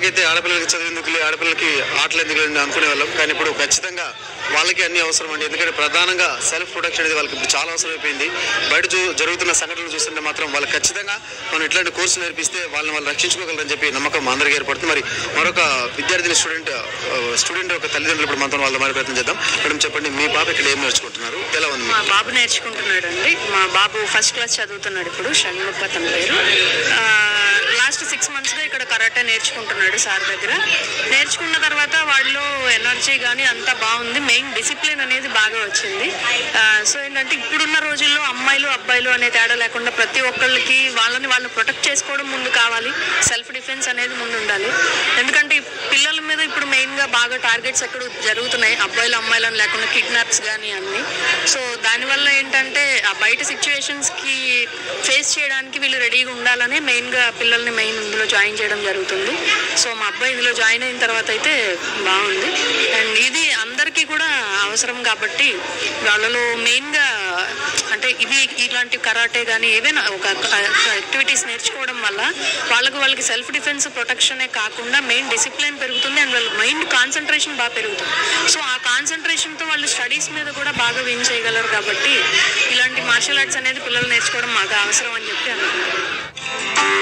వరకైతే ఆడపిల్లలకి చదివేందుకు ఆడపిల్లలకి ఆటలు ఎందుకు లేని అనుకునే వాళ్ళం కానీ ఇప్పుడు ఖచ్చితంగా వాళ్ళకి అన్ని అవసరం అండి ఎందుకంటే ప్రధానంగా సెల్ఫ్ ప్రొటెక్షన్ అనేది వాళ్ళకి ఇప్పుడు చాలా అవసరం అయిపోయింది బయట చూ- జరుగుతున్న సంఘటనలు చూస్తుంటే మాత్రం వాళ్ళకి ఖచ్చితంగా మనం ఇట్లాంటి కోర్సు నేర్పిస్తే వాళ్ళని వాళ్ళు రక్షించుకోగలరని చెప్పి నమ్మకం అందరికీ ఏర్పడుతుంది మరి మరొక విద్యార్థిని స్టూడెంట్ స్టూడెంట్ ఒక తల్లిదండ్రులు ఇప్పుడు మనతో వాళ్ళ మాట్లాడే ప్రయత్నం చేద్దాం మేడం చెప్పండి మీ పాప ఇక్కడ ఏం నేర్చుకుంటున్నారు ఎలా ఉంది మా బాబు నేర్చుకుంటున్నాడు అండి మా బాబు ఫస్ట్ క్లాస్ చదువుతున్నాడు ఇప్పుడు షణ్ముఖ తన పేరు లాస్ట్ సిక్స్ మంత్స్గా ఇక్కడ కరాటే నేర్చుకుంటున్నాడు సార్ దగ్గర నేర్చుకున్న తర్వాత వాళ్ళలో ఎనర్జీ కానీ అంతా బాగుంది మెయిన్ డిసిప్లిన్ అనేది బాగా వచ్చింది సో ఏంటంటే ఇప్పుడున్న రోజుల్లో అమ్మాయిలు అబ్బాయిలు అనే తేడా లేకుండా ప్రతి ఒక్కళ్ళకి వాళ్ళని వాళ్ళు ప్రొటెక్ట్ చేసుకోవడం ముందు కావాలి సెల్ఫ్ డిఫెన్స్ అనేది ముందు ఉండాలి ఎందుకంటే ఈ పిల్లల మీద ఇప్పుడు మెయిన్గా బాగా టార్గెట్స్ ఎక్కడ జరుగుతున్నాయి అబ్బాయిలు అమ్మాయిలను లేకుండా కిడ్నాప్స్ కానీ అన్ని సో దానివల్ల ఏంటంటే ఆ బయట సిచ్యువేషన్స్కి ఫేస్ చేయడానికి వీళ్ళు రెడీగా ఉండాలని మెయిన్గా పిల్లల్ని మెయిన్ ఇందులో జాయిన్ చేయడం జరుగుతుంది సో మా అబ్బాయి ఇందులో జాయిన్ అయిన తర్వాత అయితే బాగుంది అండ్ ఇది అందరికీ కూడా అవసరం కాబట్టి వాళ్ళలో మెయిన్గా అంటే ఇవి ఇలాంటి కరాటే కానీ ఏవైనా ఒక యాక్టివిటీస్ నేర్చుకోవడం వల్ల వాళ్ళకి వాళ్ళకి సెల్ఫ్ డిఫెన్స్ ప్రొటెక్షనే కాకుండా మెయిన్ డిసిప్లిన్ పెరుగుతుంది అండ్ వాళ్ళ మైండ్ కాన్సన్ట్రేషన్ బాగా పెరుగుతుంది సో ఆ కాన్సన్ట్రేషన్తో వాళ్ళు స్టడీస్ మీద కూడా బాగా విన్ చేయగలరు కాబట్టి ఇలాంటి మార్షల్ ఆర్ట్స్ అనేది పిల్లలు నేర్చుకోవడం మాకు అవసరం అని చెప్పి అనుకుంటున్నాను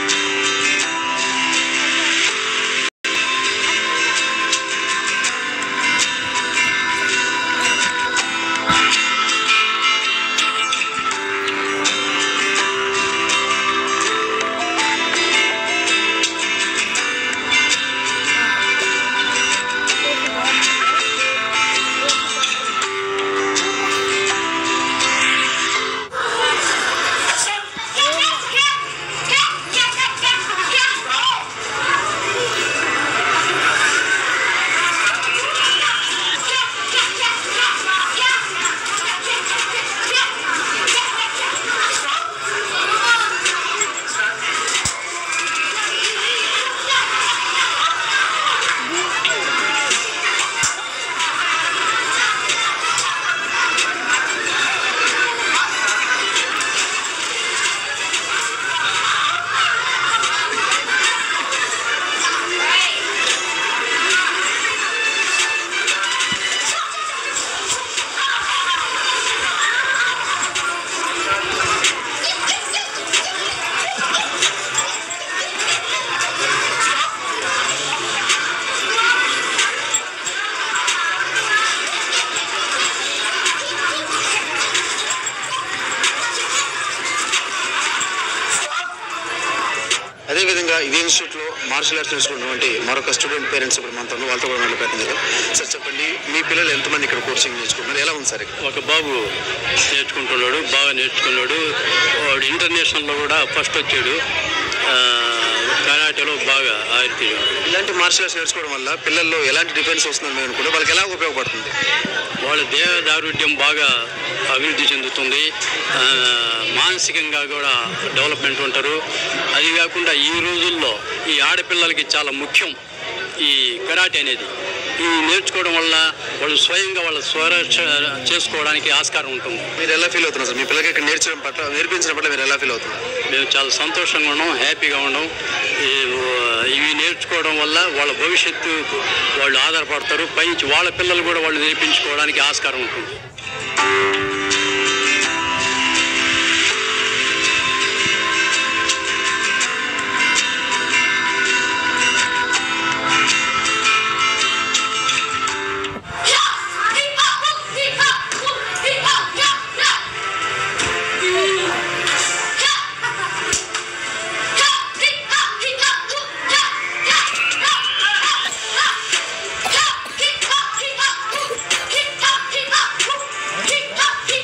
అదేవిధంగా ఇదే ఇన్స్టిట్యూట్లో మార్షల్ ఆర్ట్స్ నేర్చుకున్నటువంటి మరొక స్టూడెంట్ పేరెంట్స్ ఇప్పుడు మనతో ఉన్నారు. వాళ్ళతో కూడా మాట్లాడే ప్రయత్నం చేద్దాం సార్ చెప్పండి మీ పిల్లలు ఎంతమంది ఇక్కడ కోచింగ్ నేర్చుకుంటున్నారు ఎలా ఉంది సార్ ఇక్కడ? ఒక బాబు నేర్చుకుంటున్నాడు బాగా నేర్చుకున్నాడు వాడు ఇంటర్నేషనల్లో కూడా ఫస్ట్ వచ్చాడు ఆ, కరాటేలో బాగా ఆరితీ ఇలాంటి మార్షల్ ఆర్ట్స్ నేర్చుకోవడం వల్ల పిల్లల్లో ఎలాంటి డిఫెన్స్ వస్తుందని మేము అనుకుంటే వాళ్ళకి ఎలా ఉపయోగపడుతుంది వాళ్ళ దేహ దారుఢ్యం బాగా అభివృద్ధి చెందుతుంది ఆ, మానసికంగా కూడా డెవలప్మెంట్ ఉంటారు అది కాకుండా ఈ రోజుల్లో ఈ ఆడపిల్లలకి చాలా ముఖ్యం ఈ కరాటే అనేది ఈ నేర్చుకోవడం వల్ల వాళ్ళు స్వయంగా వాళ్ళ స్వరక్ష చేసుకోవడానికి ఆస్కారం ఉంటుంది మీరు ఎలా ఫీల్ అవుతున్నారు సార్ మీ పిల్లలకి ఇక్కడ నేర్చడం పట్ల నేర్పించడం పట్ల మీరు ఎలా ఫీల్ అవుతున్నారు మేము చాలా సంతోషంగా ఉన్నాం హ్యాపీగా ఉన్నాం ఈ- ఇవి నేర్చుకోవడం వల్ల వాళ్ళ భవిష్యత్తు వాళ్ళు ఆధారపడతారు పైనుంచి వాళ్ళ పిల్లలు కూడా వాళ్ళు నేర్పించుకోవడానికి ఆస్కారం ఉంటుంది Yeah.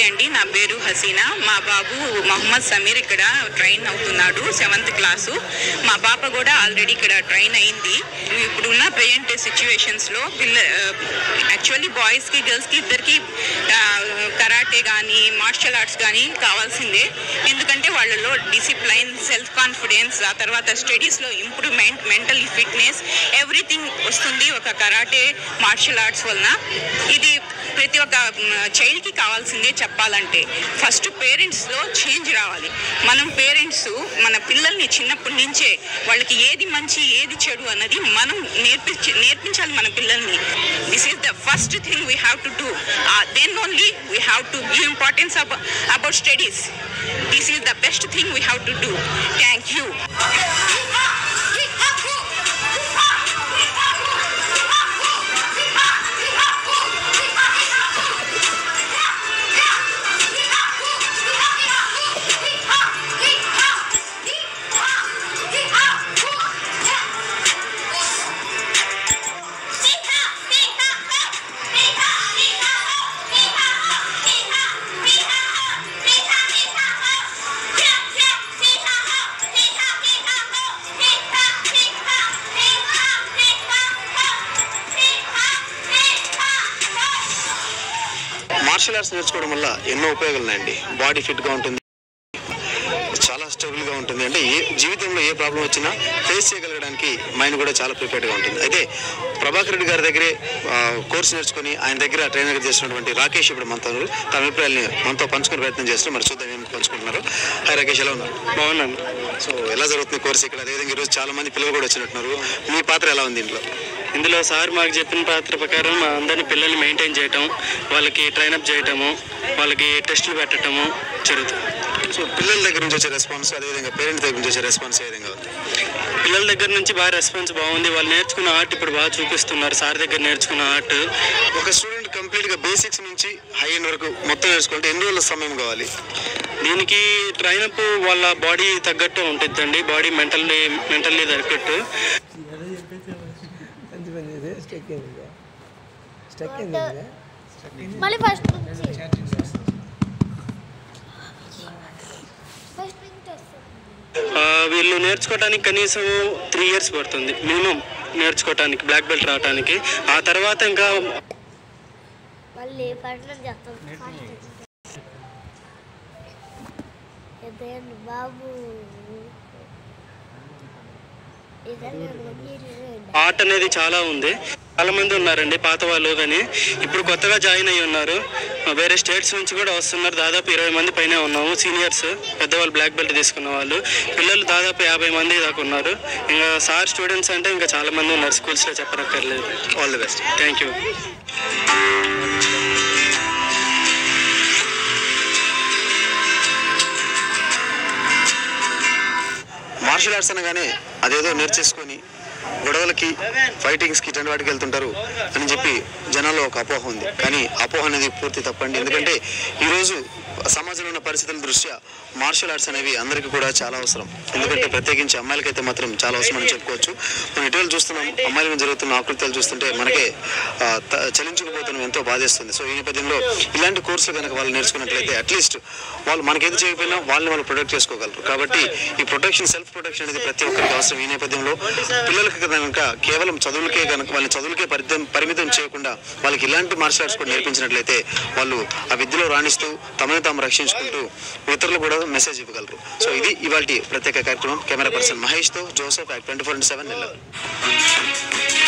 అండి నా పేరు హసీనా మా బాబు మొహమ్మద్ సమీర్ ఇక్కడ ట్రైన్ అవుతున్నాడు సెవెంత్ క్లాసు మా పాప కూడా ఆల్రెడీ ఇక్కడ ట్రైన్ అయింది ఇప్పుడున్న ప్రజెంట్ సిచ్యువేషన్స్లో పిల్ల యాక్చువల్లీ బాయ్స్కి గర్ల్స్కి ఇద్దరికి కరాటే కానీ మార్షల్ ఆర్ట్స్ కానీ కావాల్సిందే ఎందుకంటే వాళ్ళలో డిసిప్లైన్ సెల్ఫ్ కాన్ఫిడెన్స్ ఆ తర్వాత స్టడీస్లో ఇంప్రూవ్మెంట్ మెంటల్ ఫిట్నెస్ ఎవ్రీథింగ్ వస్తుంది ఒక కరాటే మార్షల్ ఆర్ట్స్ వలన ఇది ప్రతి ఒక్క చైల్డ్కి కావాల్సిందే చెప్పాలంటే ఫస్ట్ పేరెంట్స్లో చేంజ్ రావాలి మనం పేరెంట్స్ మన పిల్లల్ని చిన్నప్పటి నుంచే వాళ్ళకి ఏది మంచి ఏది చెడు అన్నది మనం నేర్పించి నేర్పించాలి మన పిల్లల్ని this is the first thing we have to do then only we have to give importance about studies this is the best thing we have to do thank you martial arts నేర్చుకోవడం వల్ల ఎన్నో ఉపయోగాలు ఉన్నాయండి body ఫిట్గా ఉంటుంది చాలా స్టేబుల్గా ఉంటుంది అంటే ఏ జీవితంలో ఏ ప్రాబ్లం వచ్చినా ఫేస్ చేయగలగడానికి మైండ్ కూడా చాలా ప్రిపేర్డ్గా ఉంటుంది అయితే ప్రభాకర్ రెడ్డి గారి దగ్గరే ఆ, కోర్సు నేర్చుకొని ఆయన దగ్గర ట్రైనర్ చేసినటువంటి రాకేష్ ఇప్పుడు మనతో ఉన్నారు. తన అభిప్రాయాల్ని మనతో పంచుకునే ప్రయత్నం చేస్తున్నారు మరి చూద్దాం ఏం పంచుకుంటున్నారు హాయ్ రాకేష్ ఎలా ఉన్నారు బాగున్నాను సో ఎలా జరుగుతుంది కోర్సు ఇక్కడ అదేవిధంగా ఈరోజు చాలా మంది పిల్లలు కూడా వచ్చినట్టున్నారు మీ పాత్ర ఎలా ఉంది ఇంట్లో ఇందులో సార్ మాకు చెప్పిన పాత్ర ప్రకారం మా అందరిని పిల్లల్ని మెయింటైన్ చేయటం వాళ్ళకి ట్రైనప్ చేయటము వాళ్ళకి టెస్టులు పెట్టడము జరుగుతుంది సో పిల్లల దగ్గర నుంచి వచ్చే రెస్పాన్స్ అదేవిధంగా పేరెంట్స్ దగ్గర నుంచి వచ్చే రెస్పాన్స్ ఏ విధంగా ఉంది పిల్లల దగ్గర నుంచి బాగా రెస్పాన్స్ బాగుంది వాళ్ళు నేర్చుకున్న ఆర్ట్ ఇప్పుడు బాగా చూపిస్తున్నారు సార్ దగ్గర నేర్చుకున్న ఆర్ట్ ఒక స్టూడెంట్ కంప్లీట్ గా బేసిక్స్ నుంచి హై ఎండ్ వరకు మొత్తం నేర్చుకుంటే ఎన్ని రోజుల సమయం కావాలి దీనికి ట్రైనప్ వాళ్ళ బాడీ తగ్గట్టు ఉంటుందండి బాడీ మెంటల్లీ మెంటల్లీ తగ్గట్టు ఎంత పని ఇది స్టక్ అయింది స్టక్ అయింది ఇది మళ్ళీ ఫస్ట్ నుంచి ఫస్ట్ నుంచి వస్తుంది ఆ, వీళ్ళు నేర్చుకోవడానికి కనీసం త్రీ ఇయర్స్ పడుతుంది మినిమం నేర్చుకోవటానికి బ్లాక్ బెల్ట్ రావడానికి ఆ తర్వాత ఇంకా మళ్ళీ ఫస్ట్ నుంచి వస్తుంది ఫస్ట్ ఇదేంటి బాబు ఇదండి ఆర్ట్ అనేది చాలా ఉంది చాలా మంది ఉన్నారండి పాత వాళ్ళు కానీ ఇప్పుడు కొత్తగా జాయిన్ అయ్యి ఉన్నారు వేరే స్టేట్స్ నుంచి కూడా వస్తున్నారు దాదాపు ఇరవై మంది పైనే ఉన్నాము సీనియర్స్ పెద్దవాళ్ళు బ్లాక్ బెల్ట్ తీసుకున్న వాళ్ళు పిల్లలు దాదాపు యాభై మంది దాకా ఉన్నారు ఇంకా సార్ స్టూడెంట్స్ అంటే ఇంకా చాలా మంది ఉన్నారు స్కూల్స్లో చెప్పనక్కర్లేదు all the best thank you martial arts అనగానే అదేదో నేర్చేసుకొని గొడవలకి ఫైటింగ్స్కి ఇటువంటి వాటికి వెళ్తుంటారు అని చెప్పి జనాల్లో ఒక అపోహ ఉంది కానీ అపోహ అనేది పూర్తి తప్పండి ఎందుకంటే ఈరోజు సమాజంలో ఉన్న పరిస్థితుల దృష్ట్యా మార్షల్ ఆర్ట్స్ అనేవి అందరికీ కూడా చాలా అవసరం ఎందుకంటే ప్రత్యేకించి అమ్మాయిలకైతే మాత్రం చాలా అవసరం అని చెప్పుకోవచ్చు మనం ఇటీవల చూస్తున్నాం అమ్మాయిల మీద జరుగుతున్న ఆకృత్యాలు చూస్తుంటే మనకే ఆ, త- చలించుకుపోతున్నాం ఎంతో బాధేస్తుంది సో ఈ నేపథ్యంలో ఇలాంటి కోర్సులు కనుక వాళ్ళు నేర్చుకున్నట్లయితే అట్లీస్ట్ వాళ్ళు మనకేది చేయకపోయినా వాళ్ళని వాళ్ళు ప్రొటెక్ట్ చేసుకోగలరు కాబట్టి ఈ ప్రొటెక్షన్ సెల్ఫ్ ప్రొటెక్షన్ అనేది ప్రతి ఒక్కరికి అవసరం ఈ నేపథ్యంలో పిల్లలకి కనుక కేవలం చదువులకే కనుక వాళ్ళని చదువులకే పరిమితం పరిమితం చేయకుండా వాళ్ళకి ఇలాంటి మార్షల్ ఆర్ట్స్ కూడా నేర్పించినట్లయితే వాళ్ళు ఆ విద్యలో రాణిస్తూ తమను తాము రక్షించుకుంటూ ఇతరులు కూడా మెసేజ్ ఇవ్వగలరు సో ఇది ఇవాళ ప్రత్యేక కార్యక్రమం కెమెరా పర్సన్ మహేష్తో Joseph act twenty four into seven Nellore